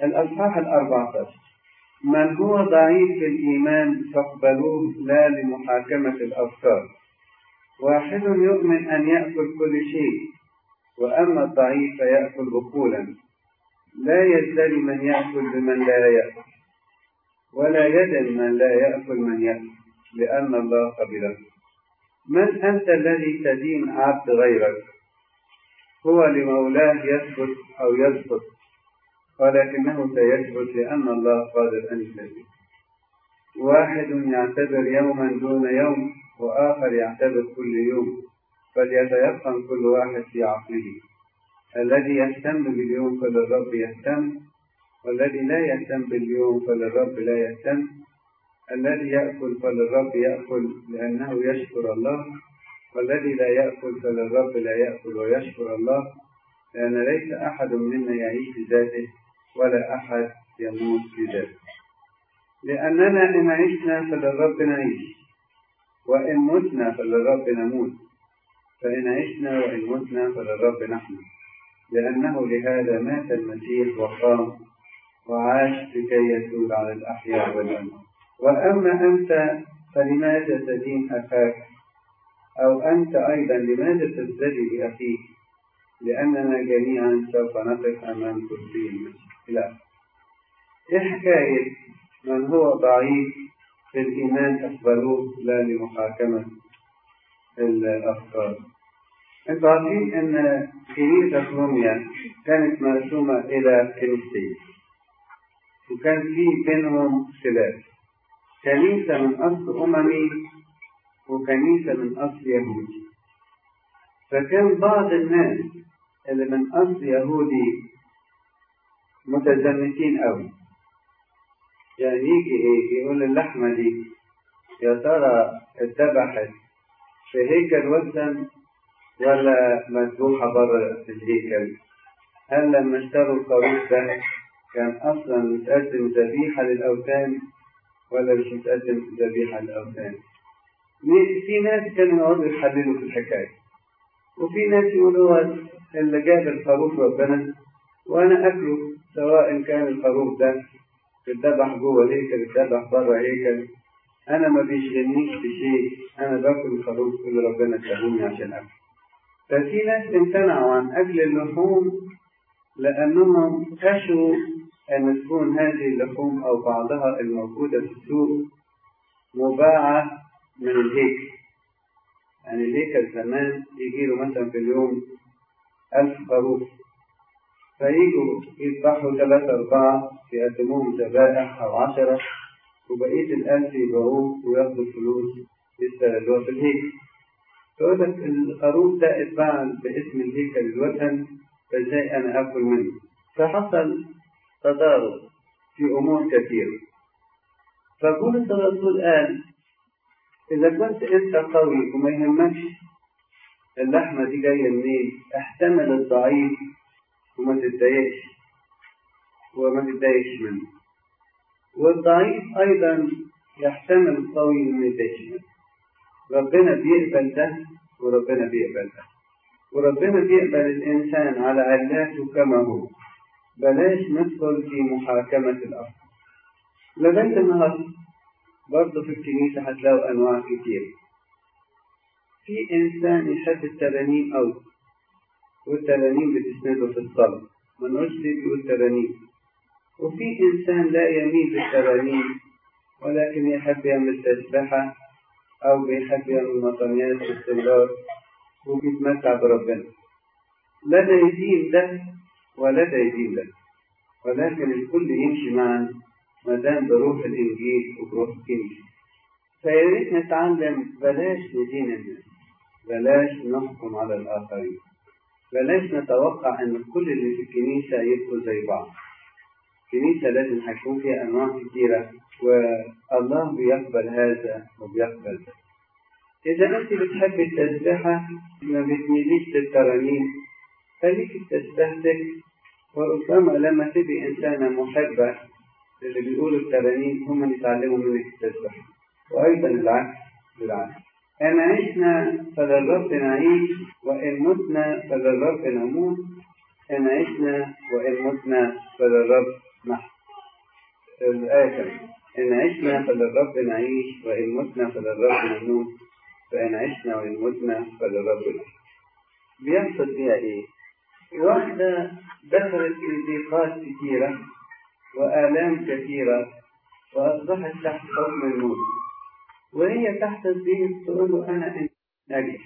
الأصحاح الأربعة عشر من هو ضعيف في الإيمان فاقبلوه لا لمحاكمة الأفكار واحد يؤمن أن يأكل كل شيء وأما الضعيف فيأكل بخولا لا يزدري من يأكل بمن لا يأكل ولا يدن من لا يأكل من يأكل لأن الله قبله من أنت الذي تدين عبد غيرك هو لمولاه يثبت أو يسقط ولكنه سيثبت لأن الله قادر أن يثبت واحد يعتبر يوما دون يوم وآخر يعتبر كل يوم فليتيقن كل واحد في عقله الذي يهتم باليوم فللرب يهتم والذي لا يهتم باليوم فللرب لا يهتم الذي يأكل فللرب يأكل لأنه يشكر الله والذي لا يأكل فللرب لا يأكل ويشكر الله لأن ليس أحد منا يعيش لذاته ولا أحد يموت لذاته لأننا إن عشنا فللرب نعيش وإن متنا فللرب نموت فإن عشنا وإن متنا فللرب نحن لأنه لهذا مات المسيح وقام وعاش لكي يسود على الأحياء والأموات وأما أنت فلماذا تدين أخاك أو أنت أيضا لماذا تزدري بأخيك لأننا جميعا سوف نقف أمام كرسي المسيح لا إيه حكاية من هو ضعيف في الإيمان أقبلوه لا لمحاكمة الأفكار انتوا عارفين ان كنيسة روميا كانت مرسومة إلى كنيستين وكان في بينهم خلاف كنيسة من أصل أممي وكنيسة من أصل يهودي فكان بعض الناس اللي من أصل يهودي متزمتين أوي يعني يجي إيه يقول اللحمة دي يا ترى اتذبحت في هيكل وثن ولا مذبوحة بره الهيكل هل لما اشتروا الخروف ده كان أصلا متقدم ذبيحة للأوثان ولا مش متقدم ذبيحة للأوثان في ناس كانوا يقعدوا يحللوا في الحكاية وفي ناس يقولوا اللي جاب الخروف ربنا وأنا أكله سواء كان الخروف ده اتذبح جوه الهيكل اتذبح بره هيكل أنا ما بيشغلنيش بشيء أنا باكل الخروف اللي ربنا اداهوني عشان أكله ففي ناس امتنعوا عن أكل اللحوم لأنهم خشوا أن تكون هذه اللحوم أو بعضها الموجودة في السوق مباعة من الهيكل يعني الهيكل زمان يجي له مثلا في اليوم ألف خروف فيجوا يذبحوا ثلاثة أربعة يقدموهم ذبائح أو عشرة وبقية الألف يبيعوه وياخدوا الفلوس يستغلوها في الهيكل فيقول لك الخروف ده اتباع باسم الهيكل الوثن فازاي أنا آكل منه فحصل تضارب في أمور كثيرة فبولس الرسول قال إذا كنت أنت قوي وما يهمكش اللحمة دي جاية منين احتمل الضعيف وما تتضايقش وما تتضايقش منه والضعيف أيضا يحتمل القوي وما يتضايقش منه ربنا بيقبل ده وربنا بيقبل ده وربنا بيقبل الإنسان على علاته كما هو بلاش ندخل في محاكمة الأرض لغاية النهاردة برضه في الكنيسة هتلاقوا أنواع كتير في إنسان يحب الترانيم أوي والترانيم بتسنده في الصلاة ما نقولش ليه بيقول ترانيم وفي إنسان لا يميل بالترانيم ولكن يحب يعمل تسبحة أو بيحب يعمل مطنيات باستمرار وبيتمتع بربنا لا ده يدين ده ولا ده يدين ده ولكن الكل يمشي معا ما دام بروح الإنجيل وبروح الكنيسة فيا ريت نتعلم بلاش ندين الناس بلاش نحكم على الآخرين بلاش نتوقع ان كل اللي في الكنيسة يبقوا زي بعض الكنيسة لازم هيكون فيها انواع كثيرة والله بيقبل هذا وبيقبل ده إذا أنت بتحبي التسبيحة ما بتميليش للترانيم خليك تسبيحتك وربما لما تبقي إنسانة محبة اللي بيقولوا الترانيم هم يتعلموا منك التسبيحة وأيضا العكس بالعكس إن عشنا فللرب نعيش وإن متنا فللرب نموت إن عشنا وإن متنا فللرب نحن الآية كمان إن عشنا فللرب نعيش وإن متنا فللرب نموت فإن عشنا وإن متنا فللرب نعيش بيحصل فيها إيه؟ واحدة دخلت في ضيقات كثيرة وآلام كثيرة وأصبحت تحت حكم الموت وهي تحت الضيق تقول له أنا ناجح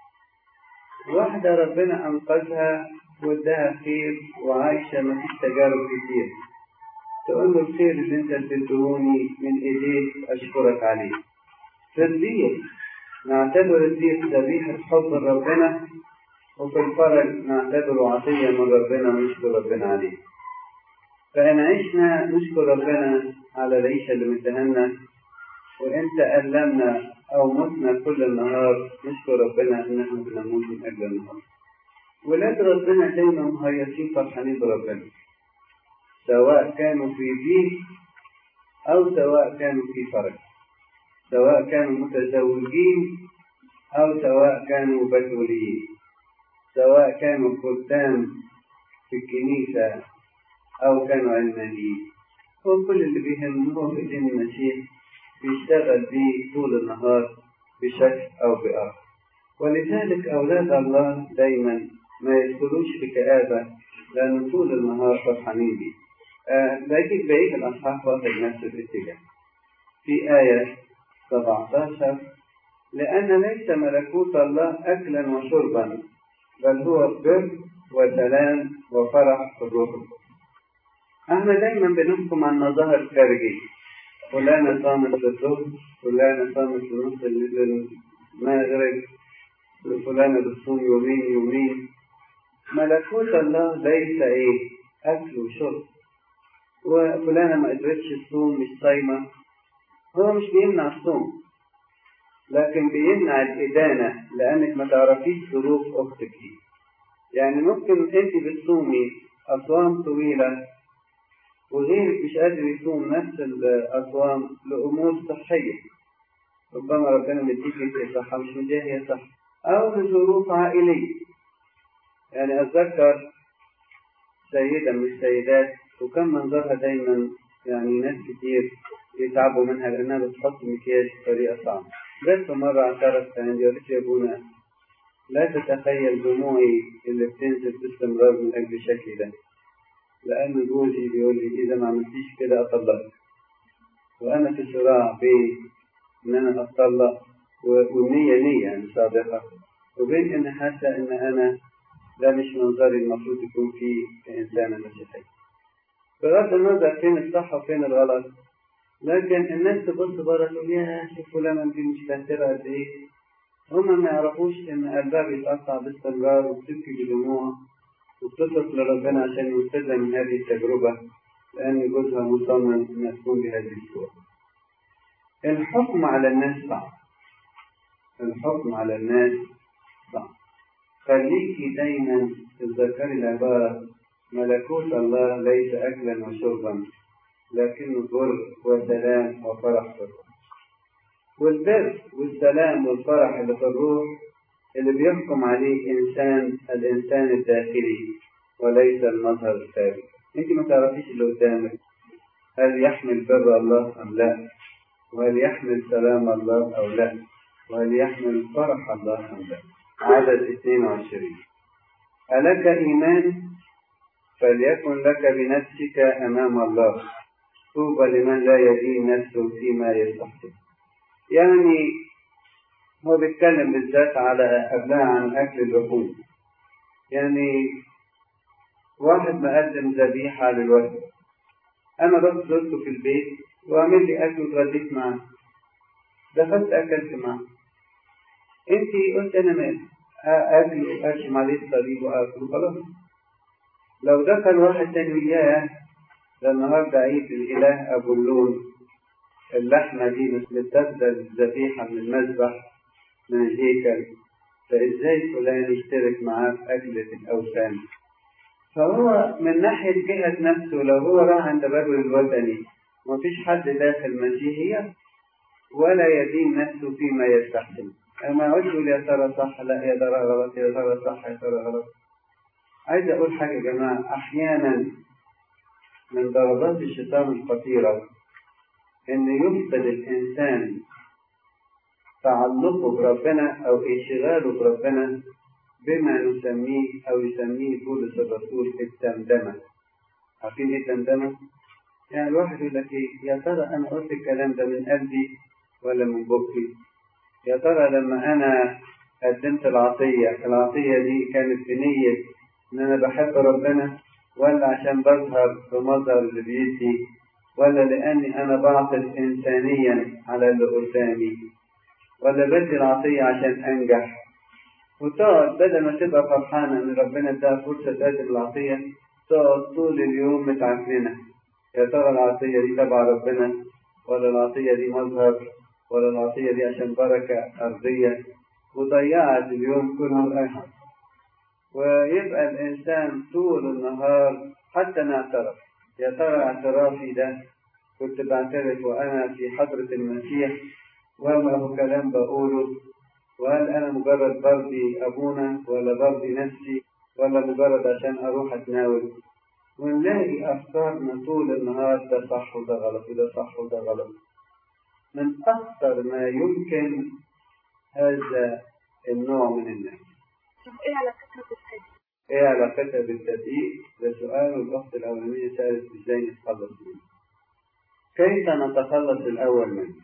واحدة ربنا أنقذها واداها خير وعايشة ما فيش تجارب كتير تقول له الخير اللي انت اديتهوني من ايديك اشكرك عليه في الضيق نعتبر الضيق ذبيحة حب ربنا وفي الفرج نعتبره عطية من ربنا ونشكر ربنا عليه فإن عشنا نشكر ربنا على العيشة اللي مدهنا وإن تألمنا أو متنا كل النهار نشكر ربنا إن احنا بنموت من أجل النهار ولاد ربنا دايما مهيصين فرحانين بربنا سواء كانوا في ضيق أو سواء كانوا في فرج سواء كانوا متزوجين أو سواء كانوا بتوليين سواء كانوا خدام في الكنيسة أو كانوا علمانيين هو كل اللي بيهمه هو بدين المسيح بيشتغل بيه طول النهار بشكل أو بآخر ولذلك أولاد الله دايما ما يدخلوش في كآبة لأن طول النهار فرحانين بيه آه لكن بقية الأصحاح واخد نفس الاتجاه في آية 17 لأن ليس ملكوت الله أكلا وشربا بل هو بر وسلام وفرح في الروح احنا دايما بنحكم على المظاهر الخارجية فلانة صامت للظهر فلانة صامت لنص المغرب فلانة بتصوم يومين يومين ملكوت الله ليس ايه اكل وشرب وفلانة ما قدرتش تصوم مش صايمة هو مش بيمنع الصوم لكن بيمنع الإدانة لأنك ما تعرفيش ظروف أختك دي يعني ممكن أنت بتصومي أصوام طويلة وغيرك مش قادر يصوم نفس الأصوام لأمور صحية ربما ربنا مديك صحة مش مديها هي صح أو لظروف عائلية يعني أتذكر سيدة من السيدات وكان منظرها دايما يعني ناس كتير يتعبوا منها لأنها بتحط مكياج بطريقة صعبة بس مرة اعترفت عندي قالت لي يا ابونا لا تتخيل دموعي اللي بتنزل باستمرار من أجل شكلي ده لأن جوزي بيقول لي إذا ما عملتيش كده أطلقك وأنا في صراع بين إن أنا أتطلق والنية نية يعني صادقة وبين إن حاسة إن أنا ده مش منظري المفروض يكون فيه كإنسانة مسيحية بغض النظر فين الصح وفين الغلط لكن الناس تبص بره تقول يا شوف فلانة دي مستهترة قد إيه هما ما يعرفوش إن قلبها بيتقطع باستمرار وبتبكي بدموع وبتصرف لربنا عشان ينقذها من هذه التجربة لأن جوزها مصمم أن تكون بهذه الصورة. الحكم على الناس صعب. الحكم على الناس صعب. خليكي دايما تتذكري العبارة ملكوت الله ليس أكلا وشربا لكنه بر وسلام وفرح في الروح. والبر والسلام والفرح اللي في الروح اللي بيحكم عليه إنسان الإنسان الداخلي وليس المظهر الخارجي. أنت ما تعرفيش اللي قدامك هل يحمل بر الله أم لا؟ وهل يحمل سلام الله أو لا؟ وهل يحمل فرح الله أم لا؟ عدد 22 ألك إيمان فليكن لك بنفسك أمام الله طوبى لمن لا يدين نفسه فيما يستحق يعني هو بيتكلم بالذات على قبلها عن أكل اللحوم يعني واحد مقدم ذبيحة للوثن أنا رحت زرته في البيت وعمل لي أكل واتغديت معاه دخلت أكلت معاه أنت قلت أنا مالي أكل وأرشم عليه الصليب وآكل خلاص لو دخل واحد تاني وياه ده النهارده عيد الإله أبو اللون اللحمة دي متاخدة ذبيحة من المذبح من الهيكل فإزاي فلان يشترك معاه في أكلة الأوثان فهو من ناحية جهة نفسه لو هو راح عند الرجل الوثني مفيش حد داخل مسيحية ولا يدين نفسه فيما يستحسن أما يقعد يقول يا ترى صح لا يا ترى غلط يا ترى صح يا ترى غلط عايز أقول حاجة يا جماعة أحيانا من ضربات الشيطان الخطيرة إن يفقد الإنسان تعلقه بربنا أو انشغاله بربنا بما نسميه أو يسميه بولس الرسول الدمدمة عارفين إيه الدمدمة؟ يعني الواحد يقول لك إيه يا ترى أنا قلت الكلام ده من قلبي ولا من بقي؟ يا ترى لما أنا قدمت العطية العطية دي كانت بنية إن أنا بحب ربنا ولا عشان بظهر بمظهر اللي بيدي ولا لأني أنا بعطل إنسانيا على اللي قدامي ولا بدي العطية عشان أنجح وتقعد بدل ما تبقى فرحانة إن ربنا اداها فرصة تقدم العطية تقعد طول اليوم متعكننة يا ترى العطية دي تبع ربنا ولا العطية دي مظهر ولا العطية دي عشان بركة أرضية وضيعت اليوم كله أيها ويبقى الإنسان طول النهار حتى نعترف يا ترى اعترافي ده كنت بعترف وأنا في حضرة المسيح ولا هو كلام بقوله وهل أنا مجرد برضي أبونا ولا برضي نفسي ولا مجرد عشان أروح أتناول ونلاقي أفكارنا طول النهار ده صح وده غلط وده صح وده غلط من أخطر ما يمكن هذا النوع من الناس طب ايه علاقتها بالتدين؟ ايه علاقتها بالتدقيق ده سؤال الأخت الأولانية سألت ازاي نتخلص منه كيف نتخلص الأول منه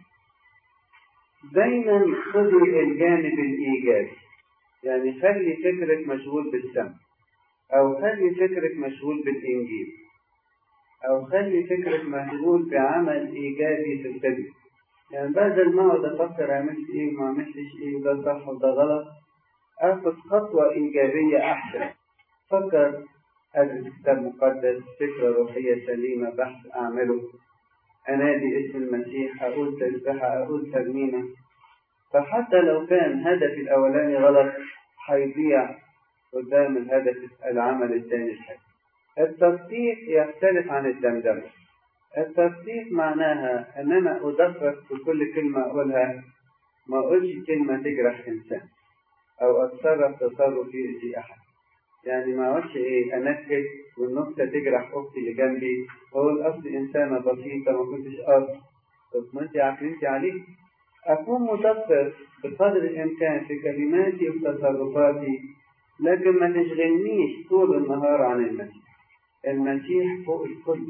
دايما خذي الجانب الإيجابي يعني خلي فكرك مشغول بالسمع أو خلي فكرك مشغول بالإنجيل أو خلي فكرك مشغول بعمل إيجابي في الخدمة يعني بدل ما أقعد أفكر عملت إيه وما عملتش إيه وده صح وده غلط آخد خطوة إيجابية أحسن فكر أدرس كتاب مقدس فكرة روحية سليمة بحث أعمله أنادي اسم المسيح أقول تسبحة أقول ترنيمة فحتى لو كان هدفي الأولاني غلط هيضيع قدام الهدف العمل الثاني الحلو التخطيط يختلف عن الدمدمة التخطيط معناها أن أنا أدقق في كل كلمة أقولها ما أقولش كلمة تجرح إنسان أو أتصرف تصرف يؤذي أحد يعني ما أقولش إيه أنكد والنكتة تجرح أختي اللي جنبي وأقول أصل إنسانة بسيطة ما كنتش قصد طب ما أنت عقلتي عليه أكون مدقق بقدر الإمكان في كلماتي وتصرفاتي لكن ما تشغلنيش طول النهار عن المسيح المسيح فوق الكل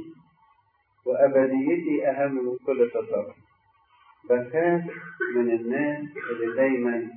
وأبديتي أهم من كل تصرف بخاف من الناس اللي دايما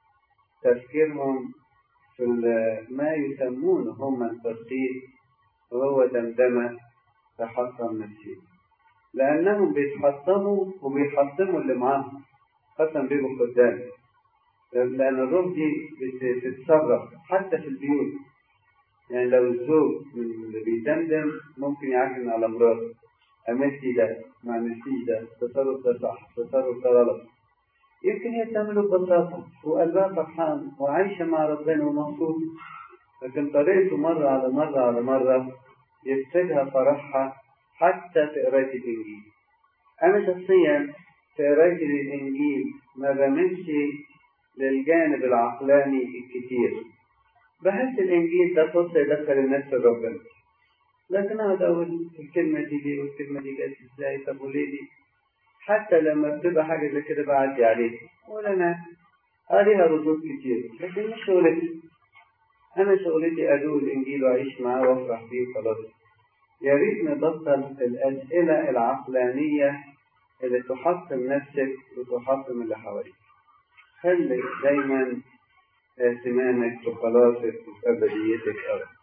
تفكيرهم في ما يسمونه هم التخطيط وهو دمدمة تحطم نفسي لأنهم بيتحطموا وبيحطموا اللي معاهم خاصة بيبقوا قدام لأن الروح دي بتتصرف حتى في البيوت يعني لو الزوج من اللي بيدمدم ممكن يعكن على مراته عملتي ده ما عملتيش ده التصرف ده صح التصرف ده غلط يمكن هي تعمله ببساطة وقلبها فرحان وعايشة مع ربنا ومبسوطة لكن طريقته مرة على مرة على مرة يفسدها فرحها حتى في قراية الإنجيل أنا شخصيا في قراية الإنجيل ما بملش للجانب العقلاني الكتير بحس الإنجيل ده فرصة يدخل الناس في ربنا لكن أقعد أقول الكلمة دي ليه والكلمة دي جت إزاي طب وليه دي حتى لما بتبقى حاجة زي كده بعدي عليها ولا أنا عليها ردود كتير لكن مش شغلتي أنا شغلتي أدوق الإنجيل وأعيش معاه وأفرح بيه وخلاص يا ريت نبطل الأسئلة العقلانية اللي تحطم نفسك وتحطم اللي حواليك خلي دايما اهتمامك بخلاصك وبأبديتك أوي